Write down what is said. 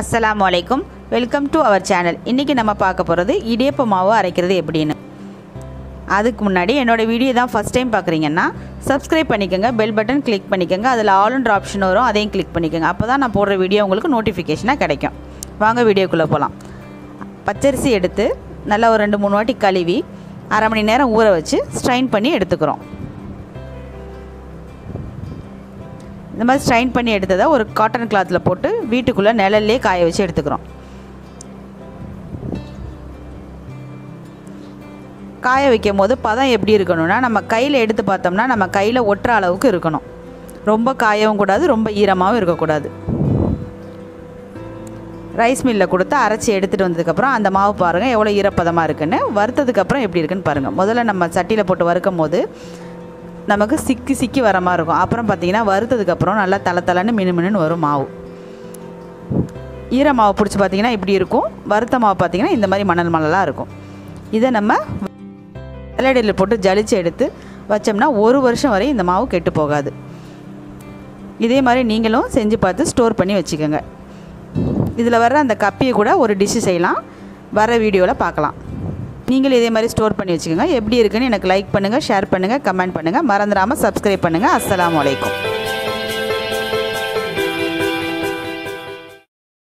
அஸ்ஸலாமு அலைக்கும் welcome to our channel இன்றைக்கி நம்ம பார்க்க போகிறது இடியப்ப மாவு அரைக்கிறது எப்படின்னு அதுக்கு முன்னாடி என்னோடய வீடியோ தான் ஃபஸ்ட் டைம் பார்க்குறீங்கன்னா சப்ஸ்கிரைப் பண்ணிக்கோங்க பெல் பட்டன் கிளிக் பண்ணிக்கோங்க அதில் ஆல்ன்ற ஆப்ஷன் வரும் அதையும் கிளிக் பண்ணிக்கோங்க அப்போ தான் நான் போடுற வீடியோ உங்களுக்கு நோட்டிஃபிகேஷனாக கிடைக்கும் வாங்க வீடியோக்குள்ளே போகலாம் பச்சரிசி எடுத்து நல்லா ஒரு ரெண்டு மூணு வாட்டி கழுவி அரை மணி நேரம் ஊற வச்சு ஸ்ட்ரைன் பண்ணி எடுத்துக்கிறோம் இந்த மாதிரி ஸ்ட்ரைன் பண்ணி எடுத்ததை ஒரு காட்டன் கிளாத்தில் போட்டு வீட்டுக்குள்ளே நிழல்லே காய வச்சு எடுத்துக்கிறோம் காய வைக்கும் போது பதம் எப்படி இருக்கணும்னா நம்ம கையில் எடுத்து பார்த்தோம்னா நம்ம கையில் ஒட்டுற அளவுக்கு இருக்கணும் ரொம்ப காயவும் கூடாது ரொம்ப ஈரமாகவும் இருக்கக்கூடாது ரைஸ் மில்லில் கொடுத்து அரைச்சி எடுத்துகிட்டு வந்ததுக்கப்புறம் அந்த மாவு பாருங்கள் எவ்வளோ ஈரப்பதமாக இருக்குன்னு வறுத்ததுக்கப்புறம் எப்படி இருக்குன்னு பாருங்கள் முதல்ல நம்ம சட்டியில் போட்டு வறுக்கும் போது நமக்கு சிக்கி சிக்கி வர மாதிரி இருக்கும் அப்புறம் பார்த்திங்கன்னா வறுத்ததுக்கப்புறம் நல்லா தலை தலைன்னு மினு மினுன்னு வரும் மாவு ஈர மாவு பிடிச்சி பார்த்திங்கன்னா இப்படி இருக்கும் வறுத்த மாவு பார்த்திங்கன்னா இந்த மாதிரி மணல் மணலாக இருக்கும் இதை நம்ம வெள்ளடியில் போட்டு ஜலிச்சு எடுத்து வச்சோம்னா ஒரு வருஷம் வரை இந்த மாவு கெட்டு போகாது இதே மாதிரி நீங்களும் செஞ்சு பார்த்து ஸ்டோர் பண்ணி வச்சுக்கோங்க இதில் வர்ற அந்த கப்பியை கூட ஒரு டிஷ்ஷு செய்யலாம் வர வீடியோவில் பார்க்கலாம் நீங்களும் இதே மாதிரி ஸ்டோர் பண்ணி வச்சுக்கோங்க எப்படி இருக்குன்னு எனக்கு லைக் பண்ணுங்கள் ஷேர் பண்ணுங்கள் கமெண்ட் பண்ணுங்கள் மறந்துடாமல் சப்ஸ்கிரைப் பண்ணுங்கள் அஸ்ஸலாமு அலைக்கும்